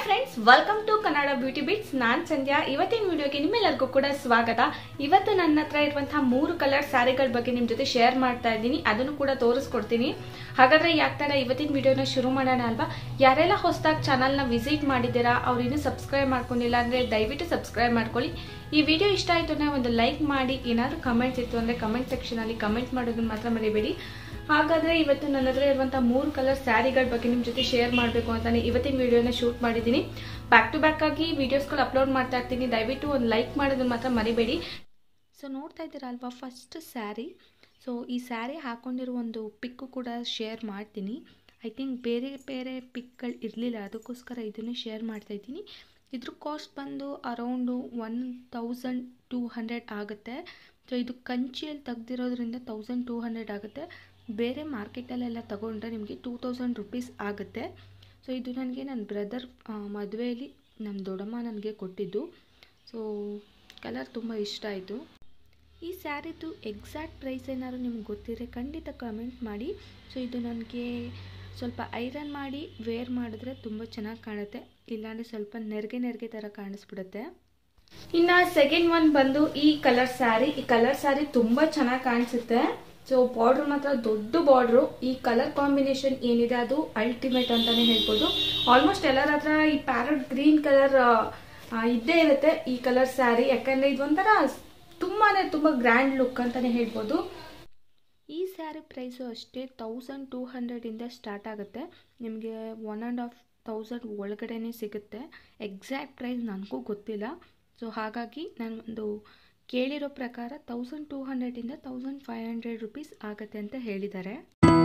friends welcome to Kannada beauty bits ನಾನ್ ಸಂಧ್ಯಾ ಇವತ್ತಿನ ವಿಡಿಯೋಗೆ ನಿಮ್ಮೆಲ್ಲರಿಗೂ ಕೂಡ ಸ್ವಾಗತ ಇವತ್ತು ನನ್ನ ಹತ್ರ ಇರುವಂತಹ ಮೂರು ಕಲರ್ ಸ್ಯಾರಿಗಳ ಬಗ್ಗೆ ನಿಮ್ ಜೊತೆ ಶೇರ್ ಮಾಡ್ತಾ ಇದ್ದೀನಿ ಅದನ್ನು ಕೂಡ ತೋರಿಸ್ಕೊಡ್ತೀನಿ ಹಾಗಾದ್ರೆ ಯಾಕೆ ತಡ ಇವತ್ತಿನ ವಿಡಿಯೋನ ಶುರು ಮಾಡೋಣ ಅಲ್ವಾ ಯಾರೆಲ್ಲ ಹೊಸದಾಗಿ ಚಾನಲ್ನ ವಿಸಿಟ್ ಮಾಡಿದ್ದೀರಾ ಅವ್ರು ಇನ್ನೂ ಸಬ್ಸ್ಕ್ರೈಬ್ ಮಾಡ್ಕೊಂಡಿಲ್ಲ ಅಂದ್ರೆ ದಯವಿಟ್ಟು ಸಬ್ಸ್ಕ್ರೈಬ್ ಮಾಡ್ಕೊಳ್ಳಿ ಈ ವಿಡಿಯೋ ಇಷ್ಟ ಆಯ್ತು ಅಂದ್ರೆ ಒಂದು ಲೈಕ್ ಮಾಡಿ ಏನಾದ್ರು ಕಮೆಂಟ್ಸ್ ಇತ್ತು ಅಂದ್ರೆ ಕಮೆಂಟ್ ಸೆಕ್ಷನ್ ಅಲ್ಲಿ ಕಮೆಂಟ್ ಮಾಡೋದನ್ನ ಮಾತ್ರ ಮರಿಬೇಡಿ ಹಾಗಾದ್ರೆ ಇವತ್ತು ನನ್ನ ಹತ್ರ ಇರುವಂತಹ ಮೂರು ಕಲರ್ ಸ್ಯಾರಿಗಳ ಬಗ್ಗೆ ನಿಮ್ ಜೊತೆ ಶೇರ್ ಮಾಡಬೇಕು ಅಂತಾನೆ ಇವತ್ತಿನ ವಿಡಿಯೋನ ಶೂಟ್ ಮಾಡಿದ್ದೀನಿ ಬ್ಯಾಕ್ ಟು ಬ್ಯಾಕ್ ಆಗಿ ವಿಡಿಯೋಸ್ಗಳು ಅಪ್ಲೋಡ್ ಮಾಡ್ತಾ ಇರ್ತೀನಿ ದಯವಿಟ್ಟು ಒಂದು ಲೈಕ್ ಮಾಡೋದನ್ನ ಮಾತ್ರ ಮರಿಬೇಡಿ ಸೊ ನೋಡ್ತಾ ಇದ್ದೀರಾ ಅಲ್ವಾ ಫಸ್ಟ್ ಸ್ಯಾರಿ ಸೊ ಈ ಸ್ಯಾರಿ ಹಾಕೊಂಡಿರೋ ಒಂದು ಪಿಕ್ಕು ಕೂಡ ಶೇರ್ ಮಾಡ್ತೀನಿ ಐ ಥಿಂಕ್ ಬೇರೆ ಬೇರೆ ಪಿಕ್ಗಳು ಇರಲಿಲ್ಲ ಅದಕ್ಕೋಸ್ಕರ ಇದನ್ನು ಶೇರ್ ಮಾಡ್ತಾ ಇದ್ದೀನಿ ಇದ್ರ ಕಾಸ್ಟ್ ಬಂದು around one thousand two hundred ಆಗುತ್ತೆ ಸೊ ಇದು ಕಂಚಿಯಲ್ಲಿ ತೆಗ್ದಿರೋದ್ರಿಂದ ತೌಸಂಡ್ ಟೂ ಹಂಡ್ರೆಡ್ ಆಗುತ್ತೆ ಬೇರೆ ಮಾರ್ಕೆಟಲ್ಲೆಲ್ಲ ತೊಗೊಂಡ್ರೆ ನಿಮಗೆ ಟೂ ತೌಸಂಡ್ ರುಪೀಸ್ ಆಗುತ್ತೆ ಸೊ ಇದು ನನಗೆ ನನ್ನ ಬ್ರದರ್ ಮದುವೆಯಲ್ಲಿ ನಮ್ಮ ದೊಡ್ಡಮ್ಮ ನನಗೆ ಕೊಟ್ಟಿದ್ದು ಸೊ ಕಲರ್ ತುಂಬ ಇಷ್ಟ ಆಯಿತು ಈ ಸ್ಯಾರಿದು ಎಕ್ಸಾಕ್ಟ್ ಪ್ರೈಸ್ ಏನಾದ್ರು ನಿಮ್ಗೆ ಗೊತ್ತಿದ್ರೆ ಖಂಡಿತ ಕಮೆಂಟ್ ಮಾಡಿ ಸೊ ಇದು ನನಗೆ ಸ್ವಲ್ಪ ಐರನ್ ಮಾಡಿ ವೇರ್ ಮಾಡಿದ್ರೆ ತುಂಬ ಚೆನ್ನಾಗಿ ಕಾಣುತ್ತೆ ಇಲ್ಲಾಂದರೆ ಸ್ವಲ್ಪ ನೆರಿಗೆ ನೆರಿಗೆ ಥರ ಕಾಣಿಸ್ಬಿಡುತ್ತೆ ಇನ್ನು ಸೆಕೆಂಡ್ ಒನ್ ಬಂದು ಈ ಕಲರ್ ಸ್ಯಾರಿ ಈ ಕಲರ್ ಸ್ಯಾರಿ ತುಂಬ ಚೆನ್ನಾಗಿ ಕಾಣಿಸುತ್ತೆ ಸೊ ಬಾರ್ಡ್ರ್ ಮಾತ್ರ ದೊಡ್ಡ ಬಾರ್ಡ್ರು ಈ ಕಲರ್ ಕಾಂಬಿನೇಷನ್ ಏನಿದೆ ಅದು ಅಲ್ಟಿಮೇಟ್ ಅಂತಾನೆ ಹೇಳ್ಬೋದು ಆಲ್ಮೋಸ್ಟ್ ಎಲ್ಲರ ಹತ್ರ ಈ ಪ್ಯಾರಟ್ ಗ್ರೀನ್ ಕಲರ್ ಇದ್ದೇ ಇರುತ್ತೆ ಈ ಕಲರ್ ಸ್ಯಾರಿ ಯಾಕಂದ್ರೆ ಇದೊಂಥರ ತುಂಬಾನೇ ತುಂಬಾ ಗ್ರ್ಯಾಂಡ್ ಲುಕ್ ಅಂತಾನೆ ಹೇಳ್ಬೋದು ಈ ಸ್ಯಾರಿ ಪ್ರೈಸು ಅಷ್ಟೇ ತೌಸಂಡ್ ಟೂ ಹಂಡ್ರೆಡಿಂದ ಸ್ಟಾರ್ಟ್ ಆಗುತ್ತೆ ನಿಮಗೆ ಒನ್ ಆ್ಯಂಡ್ ಹಾಫ್ ತೌಸಂಡ್ ಒಳಗಡೆನೇ ಸಿಗುತ್ತೆ ಎಕ್ಸಾಕ್ಟ್ ಪ್ರೈಸ್ ನನಗೂ ಗೊತ್ತಿಲ್ಲ ಸೊ ಹಾಗಾಗಿ ನಾನು ಒಂದು ಕೇಳಿರೋ ಪ್ರಕಾರ ತೌಸಂಡ್ ಟೂ ಹಂಡ್ರೆಡಿಂದ ತೌಸಂಡ್ ಫೈವ್ ಹಂಡ್ರೆಡ್ ರುಪೀಸ್ ಆಗುತ್ತೆ ಅಂತ ಹೇಳಿದ್ದಾರೆ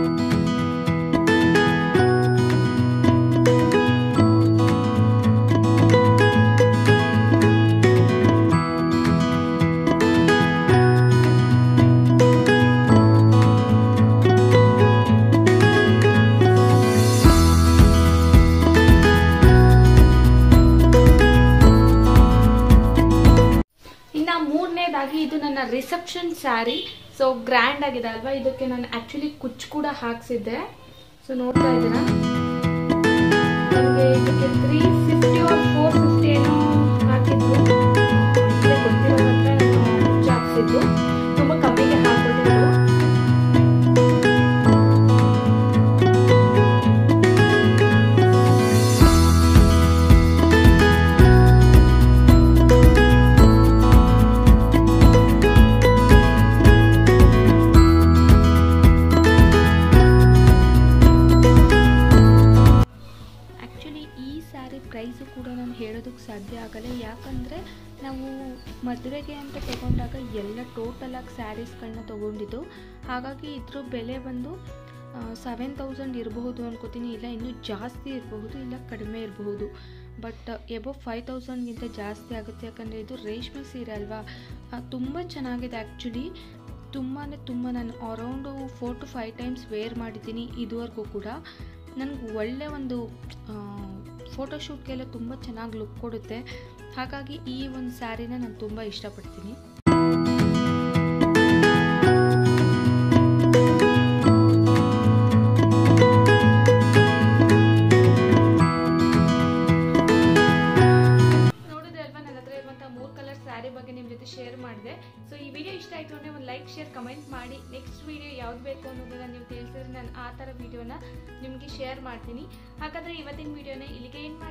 ಇನ್ನು ಮೂರನೇದಾಗಿ ಇದು ನನ್ನ ರಿಸೆಪ್ಷನ್ ಸ್ಯಾರಿ ಸೊ ಗ್ರ್ಯಾಂಡ್ ಆಗಿದೆ ಅಲ್ವಾ ಇದಕ್ಕೆ ನಾನು ಆಕ್ಚುಲಿ ಕುಚ್ ಕೂಡ ಹಾಕ್ಸಿದ್ದೆ ಸೊ ನೋಡ್ತಾ ಇದ್ದೀರಾ ನನಗೆ ಇದಕ್ಕೆ three fifty or four fifty ಏನೋ ಹಾಕಿದ್ದು ಇದೇ ಗೊತ್ತಿರೋ ಹತ್ರ ನಾನು ಕುಚ್ಚು ಹಾಕ್ಸಿದ್ದು ತುಂಬ ಕಮ್ಮಿಗೆ ಹಾಕ್ಬಿಟ್ಟಿದ್ದು ಆ್ಯಕ್ಚುಲಿ ಈ ಸ್ಯಾರಿ ಪ್ರೈಸು ಕೂಡ ನಾನು ಹೇಳೋದಕ್ಕೆ ಸಾಧ್ಯ ಆಗಲ್ಲ ಯಾಕಂದರೆ ನಾವು ಮದುವೆಗೆ ಅಂತ ತಗೊಂಡಾಗ ಎಲ್ಲ ಟೋಟಲಾಗಿ ಸ್ಯಾರೀಸ್ಗಳನ್ನ ತೊಗೊಂಡಿದ್ದು ಹಾಗಾಗಿ ಇದ್ರ ಬೆಲೆ ಬಂದು ಸೆವೆನ್ ತೌಸಂಡ್ ಇರಬಹುದು ಅನ್ಕೋತೀನಿ ಇಲ್ಲ ಇನ್ನೂ ಜಾಸ್ತಿ ಇರಬಹುದು ಇಲ್ಲ ಕಡಿಮೆ ಇರಬಹುದು ಬಟ್ ಎಬೋ ಫೈವ್ ತೌಸಂಡ್ಗಿಂತ ಜಾಸ್ತಿ ಆಗುತ್ತೆ ಯಾಕಂದರೆ ಇದು ರೇಷ್ಮೆ ಸೀರೆ ಅಲ್ವಾ ತುಂಬ ಚೆನ್ನಾಗಿದೆ ಆ್ಯಕ್ಚುಲಿ ತುಂಬಾ ತುಂಬ ನಾನು around four to five times wear ಮಾಡಿದ್ದೀನಿ ಇದುವರೆಗೂ ಕೂಡ ನನಗೆ ಒಳ್ಳೆ ಒಂದು ಫೋಟೋಶೂಟ್ಗೆಲ್ಲ ತುಂಬ ಚೆನ್ನಾಗಿ ಲುಕ್ ಕೊಡುತ್ತೆ ಹಾಗಾಗಿ ಈ ಒಂದು ಸ್ಯಾರಿನ ನಾನು ತುಂಬ ಇಷ್ಟಪಡ್ತೀನಿ ನೋಡಿದ್ರೆ ಅಲ್ವಾ ನನ್ನ ಹತ್ರ ಇರುವಂತಹ ಮೂರು ಕಲರ್ ಸ್ಯಾರಿ ಬಗ್ಗೆ ನಿಮ್ಮ ಜೊತೆ ಶೇರ್ ಮಾಡಿದೆ ಸೊ ಈ ವಿಡಿಯೋ ಇಷ್ಟ ಆಯಿತು ಅಂದರೆ ಒಂದು ಲೈಕ್ ಶೇರ್ ಕಮೆಂಟ್ ಮಾಡಿ ನೆಕ್ಸ್ಟ್ ವಿಡಿಯೋ ಯಾವ್ದು ಬೇಕು ಅನ್ನೋದನ್ನ ನೀವು ತಿಳಿಸಿದ್ರೆ ನಾನು ಆ ಥರ ವಿಡಿಯೋನ ನಿಮಗೆ ಶೇರ್ ಮಾಡ್ತೀನಿ ಹಾಗಾದರೆ ಇವತ್ತಿನ ವಿಡಿಯೋನ ಇಲ್ಲಿಗೆ ಏನು